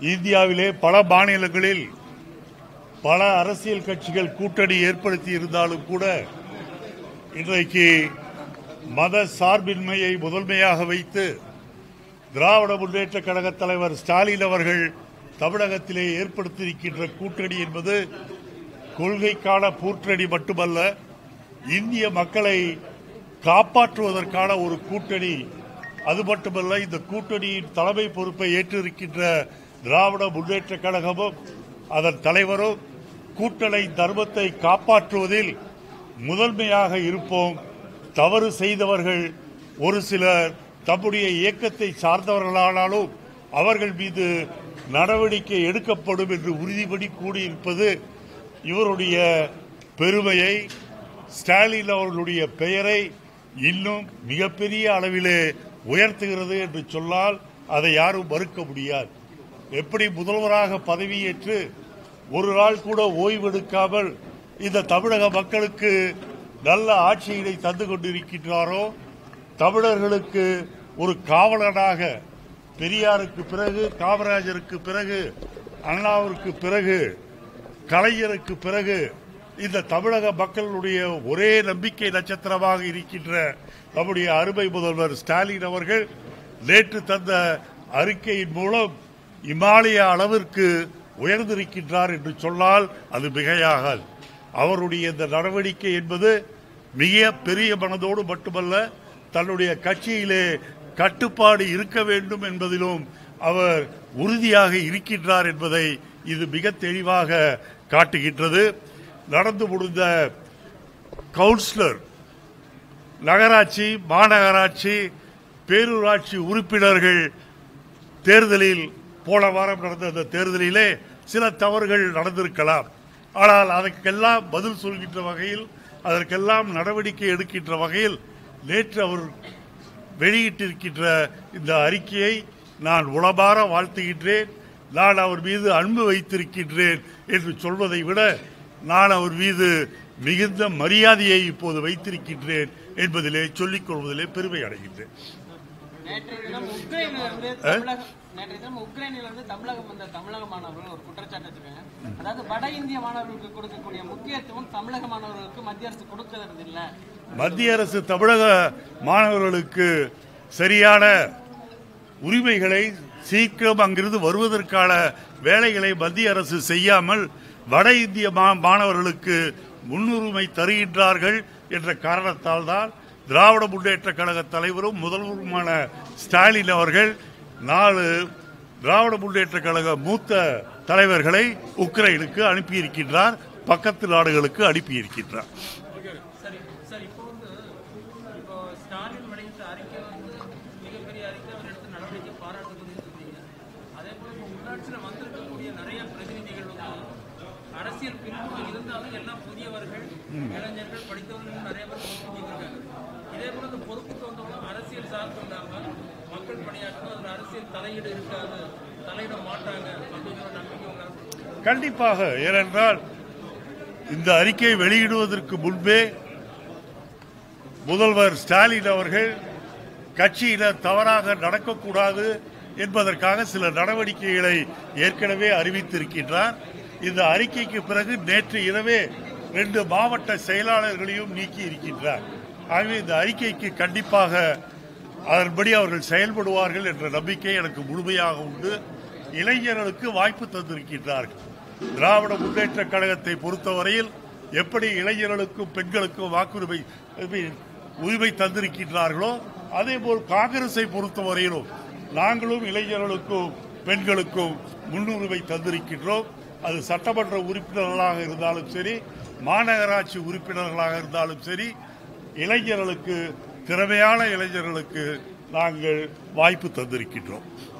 இந்தியாவிலே பல மாநிலங்களில் பல அரசியல் கட்சிகள் கூட்டணி ஏற்படுத்தி இருந்தாலும் கூட இன்றைக்கு மத சார்பின்மையை முதன்மையாக வைத்து திராவிட முன்னேற்ற கழக தலைவர் ஸ்டாலின் அவர்கள் தமிழகத்திலே ஏற்படுத்தியிருக்கின்ற கூட்டணி என்பது கொள்கைக்கான கூட்டணி மட்டுமல்ல இந்திய மக்களை காப்பாற்றுவதற்கான ஒரு கூட்டணி அது மட்டுமல்ல இந்த கூட்டணியின் தலைமை பொறுப்பை ஏற்றிருக்கின்ற திராவிட முன்னேற்ற கழகமும் அதன் தலைவரும் கூட்டணி தர்மத்தை காப்பாற்றுவதில் முதன்மையாக இருப்போம் தவறு செய்தவர்கள் ஒரு சிலர் தம்முடைய இயக்கத்தை சார்ந்தவர்களானாலும் அவர்கள் மீது நடவடிக்கை எடுக்கப்படும் என்று உறுதிபடி கூடியிருப்பது இவருடைய பெருமையை ஸ்டாலின் அவர்களுடைய பெயரை இன்னும் மிகப்பெரிய அளவிலே உயர்த்துகிறது என்று சொன்னால் அதை யாரும் மறுக்க முடியாது எப்படி முதல்வராக பதவியேற்று ஒரு நாள் கூட ஓய்வெடுக்காமல் இந்த தமிழக மக்களுக்கு நல்ல ஆட்சியினை தந்து கொண்டிருக்கின்றாரோ தமிழர்களுக்கு ஒரு காவலனாக பெரியாருக்கு பிறகு காமராஜருக்கு பிறகு அண்ணாவிற்கு பிறகு கலைஞருக்கு பிறகு இந்த தமிழக மக்களுடைய ஒரே நம்பிக்கை நட்சத்திரமாக இருக்கின்ற நம்முடைய அருமை முதல்வர் ஸ்டாலின் அவர்கள் நேற்று தந்த அறிக்கையின் மூலம் இமாலய அளவிற்கு உயர்ந்திருக்கின்றார் என்று சொன்னால் அது மிகையாகாது அவருடைய இந்த நடவடிக்கை என்பது மிக பெரிய மனதோடு மட்டுமல்ல தன்னுடைய கட்சியிலே கட்டுப்பாடு இருக்க வேண்டும் என்பதிலும் அவர் உறுதியாக இருக்கின்றார் என்பதை இது மிக தெளிவாக காட்டுகின்றது நடந்து முடிந்த கவுன்சிலர் நகராட்சி மாநகராட்சி பேரூராட்சி உறுப்பினர்கள் தேர்தலில் போன வாரம் நடந்த அந்த தேர்தலிலே சில தவறுகள் நடந்திருக்கலாம் ஆனால் அதற்கெல்லாம் பதில் சொல்கின்ற வகையில் அதற்கெல்லாம் நடவடிக்கை எடுக்கின்ற வகையில் நேற்று அவர் வெளியிட்டிருக்கின்ற இந்த அறிக்கையை நான் உளமாற வாழ்த்துகின்றேன் நான் அவர் மீது அன்பு வைத்திருக்கின்றேன் என்று சொல்வதை விட நான் அவர் மீது மிகுந்த மரியாதையை இப்போது வைத்திருக்கின்றேன் என்பதிலே சொல்லிக் கொள்வதிலே பெருமை அடைகின்றேன் நேற்றைய தினம் உக்ரைனிலிருந்து தமிழகம் நேற்றைய தினம் உக்ரைனிலிருந்து தமிழகம் வந்த தமிழக மாணவர்கள் ஒரு குற்றச்சாட்டு வச்சிருக்காங்க அதாவது வட இந்திய மாணவர்களுக்கு கொடுக்கக்கூடிய முக்கியத்துவம் தமிழக மாணவர்களுக்கு மத்திய அரசு கொடுக்கறது இல்ல மத்திய அரசு தமிழக மாணவர்களுக்கு சரியான உரிமைகளை சீக்கிரம் அங்கிருந்து வருவதற்கான வேலைகளை மத்திய அரசு செய்யாமல் வட இந்திய மா- மாணவர்களுக்கு முன்னுரிமை தருகின்றார்கள் என்ற காரணத்தால் தான் திராவிட முன்னேற்ற கழக தலைவரும் முதல்வருமான ஸ்டாலின் அவர்கள் நாலு திராவிட முன்னேற்ற கழக மூத்த தலைவர்களை உக்ரைனுக்கு அனுப்பியிருக்கின்றார் பக்கத்து நாடுகளுக்கு அனுப்பியிருக்கின்றார் சரி சார் இப்போ வந்து இப்போ ஸ்டாலின் வெளியிட்ட அறிக்கை வந்து மிகப்பெரிய அறிக்கை அவர் எடுத்த நடவடிக்கை பாராட்டுக்குரிய சொல்றீங்க அதே போல இப்போ உள்ளாட்சியில் வந்திருக்கக்கூடிய நிறைய பிரதிநிதிகள் வந்து அரசியல் பின்புலம் இருந்தாலும் எல்லாம் புதியவர்கள் இளைஞர்கள் படித்தவர்கள் நிறைய பேர் பொறுப்பு இதே போல இந்த பொறுப்புக்கு வந்தவங்க அரசியல் சார்ந்து இல்லாமல் மக்கள் பணியாற்றணும் அதில் அரசியல் தலையீடு இருக்காது தலையிட மாட்டாங்க அப்படிங்கிற ஒரு நம்பிக்கை உங்களால் கண்டிப்பாக ஏனென்றால் இந்த அறிக்கையை வெளியிடுவதற்கு முன்பே முதல்வர் ஸ்டாலின் அவர்கள் கட்சியினர் தவறாக நடக்கக்கூடாது என்பதற்காக சில நடவடிக்கைகளை ஏற்கனவே அறிவித்திருக்கின்றார் இந்த அறிக்கைக்கு பிறகு நேற்று இரவே ரெண்டு மாவட்ட செயலாளர்களையும் நீக்கி இருக்கின்றார் ஆகவே இந்த அறிக்கைக்கு கண்டிப்பாக அதன்படி அவர்கள் செயல்படுவார்கள் என்ற நம்பிக்கை எனக்கு முழுமையாக உண்டு இளைஞர்களுக்கு வாய்ப்பு தந்திருக்கின்றார்கள் திராவிட முன்னேற்ற கழகத்தை பொறுத்தவரையில் எப்படி இளைஞர்களுக்கும் பெண்களுக்கும் வாக்குரிமை உரிமை தந்திருக்கின்றார்களோ அதே போல் காங்கிரஸை பொறுத்தவரையிலும் நாங்களும் இளைஞர்களுக்கும் பெண்களுக்கும் முன்னுரிமை தந்திருக்கின்றோம் அது சட்டமன்ற உறுப்பினர்களாக இருந்தாலும் சரி மாநகராட்சி உறுப்பினர்களாக இருந்தாலும் சரி இளைஞர்களுக்கு திறமையான இளைஞர்களுக்கு நாங்கள் வாய்ப்பு தந்திருக்கின்றோம்